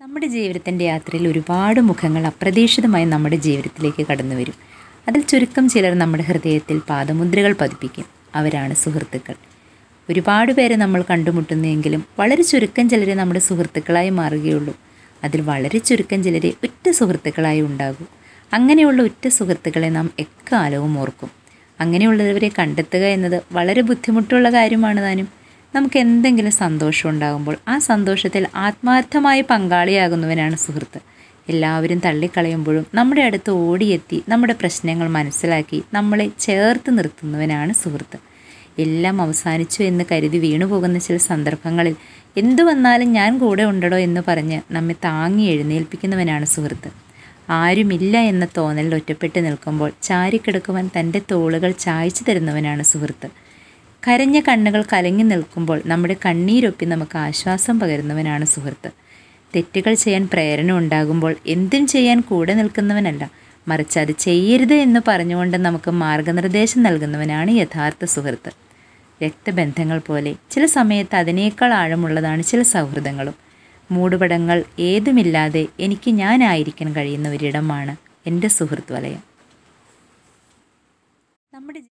നമ്മുടെ ജീവിതത്തിൻ്റെ യാത്രയിൽ ഒരുപാട് മുഖങ്ങൾ അപ്രതീക്ഷിതമായി നമ്മുടെ ജീവിതത്തിലേക്ക് കടന്നു വരും അതിൽ ചുരുക്കം ചിലർ നമ്മുടെ ഹൃദയത്തിൽ പാദമുദ്രകൾ പതിപ്പിക്കും അവരാണ് സുഹൃത്തുക്കൾ ഒരുപാട് പേരെ നമ്മൾ കണ്ടുമുട്ടുന്നെങ്കിലും വളരെ ചുരുക്കം ചിലരെ നമ്മുടെ സുഹൃത്തുക്കളായി മാറുകയുള്ളൂ അതിൽ വളരെ ചുരുക്കം ചിലരെ ഉറ്റ സുഹൃത്തുക്കളായി ഉണ്ടാകൂ അങ്ങനെയുള്ള ഉറ്റ സുഹൃത്തുക്കളെ നാം എക്കാലവും ഓർക്കും അങ്ങനെയുള്ളവരെ കണ്ടെത്തുക എന്നത് വളരെ ബുദ്ധിമുട്ടുള്ള കാര്യമാണ് താനും നമുക്ക് എന്തെങ്കിലും സന്തോഷം ഉണ്ടാകുമ്പോൾ ആ സന്തോഷത്തിൽ ആത്മാർത്ഥമായി പങ്കാളിയാകുന്നവനാണ് സുഹൃത്ത് എല്ലാവരും തള്ളിക്കളയുമ്പോഴും നമ്മുടെ അടുത്ത് ഓടിയെത്തി നമ്മുടെ പ്രശ്നങ്ങൾ മനസ്സിലാക്കി നമ്മളെ ചേർത്ത് നിർത്തുന്നവനാണ് സുഹൃത്ത് എല്ലാം അവസാനിച്ചു എന്ന് കരുതി വീണുപോകുന്ന ചില സന്ദർഭങ്ങളിൽ എന്തു വന്നാലും ഞാൻ കൂടെ ഉണ്ടടോ എന്ന് പറഞ്ഞ് നമ്മെ താങ്ങി എഴുന്നേൽപ്പിക്കുന്നവനാണ് സുഹൃത്ത് ആരുമില്ല എന്ന തോന്നലിൽ ഒറ്റപ്പെട്ട് നിൽക്കുമ്പോൾ ചാരിക്കിടക്കുവാൻ തൻ്റെ തോളുകൾ ചായച്ചു തരുന്നവനാണ് സുഹൃത്ത് കരഞ്ഞ കണ്ണുകൾ കലങ്ങി നിൽക്കുമ്പോൾ നമ്മുടെ കണ്ണീരൊപ്പി നമുക്ക് ആശ്വാസം പകരുന്നവനാണ് സുഹൃത്ത് തെറ്റുകൾ ചെയ്യാൻ പ്രേരണ ഉണ്ടാകുമ്പോൾ എന്തും ചെയ്യാൻ കൂടെ നിൽക്കുന്നവനല്ല മറിച്ച് അത് ചെയ്യരുത് എന്ന് പറഞ്ഞുകൊണ്ട് നമുക്ക് മാർഗനിർദ്ദേശം നൽകുന്നവനാണ് യഥാർത്ഥ സുഹൃത്ത് രക്തബന്ധങ്ങൾ പോലെ ചില സമയത്ത് അതിനേക്കാൾ ആഴമുള്ളതാണ് ചില സൗഹൃദങ്ങളും മൂടുപടങ്ങൾ ഏതുമില്ലാതെ എനിക്ക് ഞാനായിരിക്കാൻ കഴിയുന്ന ഒരിടമാണ് എൻ്റെ സുഹൃത്ത് വലയം നമ്മുടെ